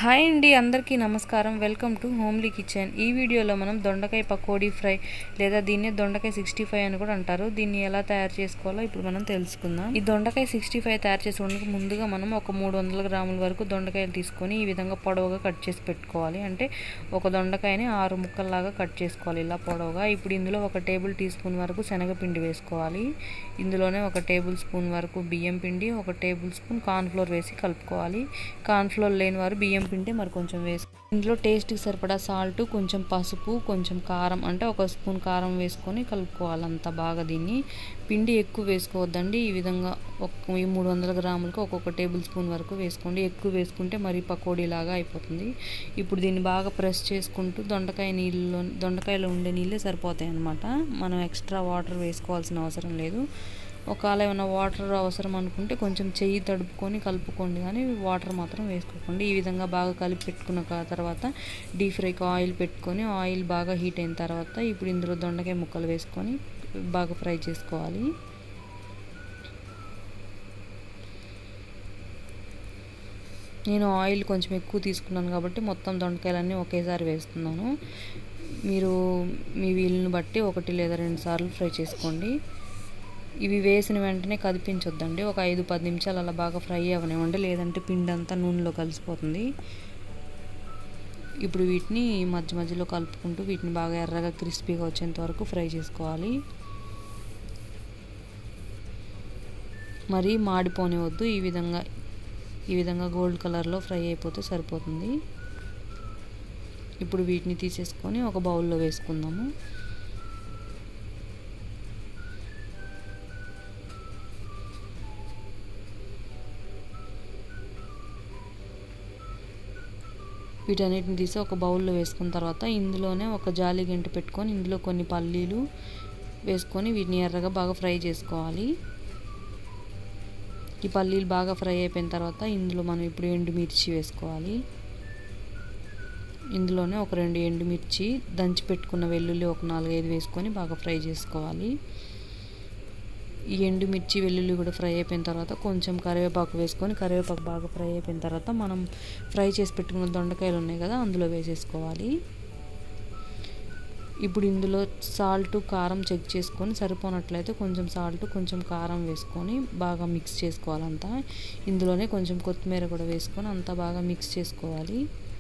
hi అండి అందరికీ నమస్కారం వెల్కమ్ టు హోమ్లీ కిచెన్ ఈ వీడియోలో మనం దొండకాయ పకోడీ ఫ్రై లేదా దీన్ని దొండకాయ సిక్స్టీ ఫైవ్ అని కూడా అంటారు దీన్ని ఎలా తయారు చేసుకోవాలో ఇప్పుడు మనం తెలుసుకుందాం ఈ దొండకాయ సిక్స్టీ ఫైవ్ తయారు చేసుకోవడానికి ముందుగా మనం ఒక మూడు వందల గ్రాముల వరకు దొండకాయలు తీసుకొని ఈ విధంగా పొడవుగా కట్ చేసి పెట్టుకోవాలి అంటే ఒక దొండకాయని ఆరు ముక్కల్లాగా కట్ చేసుకోవాలి ఇలా పొడవుగా ఇప్పుడు ఇందులో ఒక టేబుల్ టీ స్పూన్ వరకు శనగపిండి వేసుకోవాలి ఇందులోనే ఒక టేబుల్ స్పూన్ వరకు బియ్యం పిండి ఒక టేబుల్ స్పూన్ కార్న్ఫ్లోర్ వేసి కలుపుకోవాలి కార్న్ఫ్లోర్ లేని వారు బియ్యం పిండి మరి కొంచెం వేసి ఇందులో టేస్ట్కి సరిపడా సాల్ట్ కొంచెం పసుపు కొంచెం కారం అంటే ఒక స్పూన్ కారం వేసుకొని కలుపుకోవాలి అంత బాగా దీన్ని పిండి ఎక్కువ వేసుకోవద్దండి ఈ విధంగా ఒక ఈ మూడు వందల గ్రాములకు ఒక్కొక్క టేబుల్ స్పూన్ వరకు వేసుకోండి ఎక్కువ వేసుకుంటే మరి పకోడీ లాగా అయిపోతుంది ఇప్పుడు దీన్ని బాగా ప్రెస్ చేసుకుంటూ దొండకాయ నీళ్ళలో దొండకాయలో ఉండే నీళ్ళే సరిపోతాయి అన్నమాట మనం ఎక్స్ట్రా వాటర్ వేసుకోవాల్సిన అవసరం లేదు ఒకవేళ ఏమైనా వాటర్ అవసరం అనుకుంటే కొంచెం చెయ్యి తడుపుకొని కలుపుకోండి కానీ వాటర్ మాత్రం వేసుకోకండి ఈ విధంగా బాగా కలిపి పెట్టుకున్న తర్వాత డీప్ ఫ్రైకి ఆయిల్ పెట్టుకొని ఆయిల్ బాగా హీట్ అయిన తర్వాత ఇప్పుడు ఇందులో దొండకాయ ముక్కలు వేసుకొని బాగా ఫ్రై చేసుకోవాలి నేను ఆయిల్ కొంచెం ఎక్కువ తీసుకున్నాను కాబట్టి మొత్తం దొండకాయలన్నీ ఒకేసారి వేస్తున్నాను మీరు మీ వీలుని బట్టి ఒకటి లేదా రెండు సార్లు ఫ్రై చేసుకోండి ఇవి వేసిన వెంటనే కదిపించొద్దండి ఒక ఐదు పది నిమిషాలు అలా బాగా ఫ్రై అవ్వనివ్వండి లేదంటే పిండి అంతా నూనెలో కలిసిపోతుంది ఇప్పుడు వీటిని మధ్య మధ్యలో కలుపుకుంటూ వీటిని బాగా ఎర్రగా క్రిస్పీగా వచ్చేంత వరకు ఫ్రై చేసుకోవాలి మరి మాడిపోనివద్దు ఈ విధంగా ఈ విధంగా గోల్డ్ కలర్లో ఫ్రై అయిపోతే సరిపోతుంది ఇప్పుడు వీటిని తీసేసుకొని ఒక బౌల్లో వేసుకుందాము వీటన్నిటిని తీసి ఒక బౌల్లో వేసుకున్న తర్వాత ఇందులోనే ఒక జాలి గంట పెట్టుకొని ఇందులో కొన్ని పల్లీలు వేసుకొని వీటిని ఎర్రగా బాగా ఫ్రై చేసుకోవాలి ఈ పల్లీలు బాగా ఫ్రై అయిపోయిన తర్వాత ఇందులో మనం ఇప్పుడు ఎండుమిర్చి వేసుకోవాలి ఇందులోనే ఒక రెండు ఎండుమిర్చి దంచి పెట్టుకున్న వెల్లుల్లి ఒక నాలుగైదు వేసుకొని బాగా ఫ్రై చేసుకోవాలి ఈ ఎండుమిర్చి వెల్లుల్లి కూడా ఫ్రై అయిపోయిన తర్వాత కొంచెం కరివేపాకు వేసుకొని కరివేపాకు బాగా ఫ్రై అయిపోయిన తర్వాత మనం ఫ్రై చేసి పెట్టుకున్న దొండకాయలు ఉన్నాయి కదా అందులో వేసేసుకోవాలి ఇప్పుడు ఇందులో సాల్ట్ కారం చెక్ చేసుకొని సరిపోనట్లయితే కొంచెం సాల్ట్ కొంచెం కారం వేసుకొని బాగా మిక్స్ చేసుకోవాలంతా ఇందులోనే కొంచెం కొత్తిమీర కూడా వేసుకొని అంతా బాగా మిక్స్ చేసుకోవాలి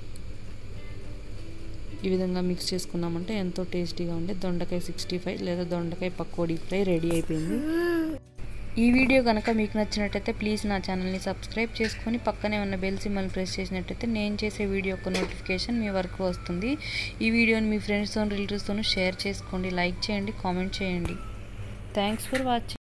ఈ విధంగా మిక్స్ చేసుకున్నామంటే ఎంతో టేస్టీగా ఉండే దొండకాయ సిక్స్టీ ఫైవ్ లేదా దొండకాయ పకోడీ ఫ్రై రెడీ అయిపోయింది ఈ వీడియో కనుక మీకు నచ్చినట్టయితే ప్లీజ్ నా ఛానల్ని సబ్స్క్రైబ్ చేసుకొని పక్కనే ఉన్న బెల్ సింబల్ ప్రెస్ చేసినట్టయితే నేను చేసే వీడియో యొక్క నోటిఫికేషన్ మీ వరకు వస్తుంది ఈ వీడియోని మీ ఫ్రెండ్స్తో రిలేటివ్స్తో షేర్ చేసుకోండి లైక్ చేయండి కామెంట్ చేయండి థ్యాంక్స్ ఫర్ వాచింగ్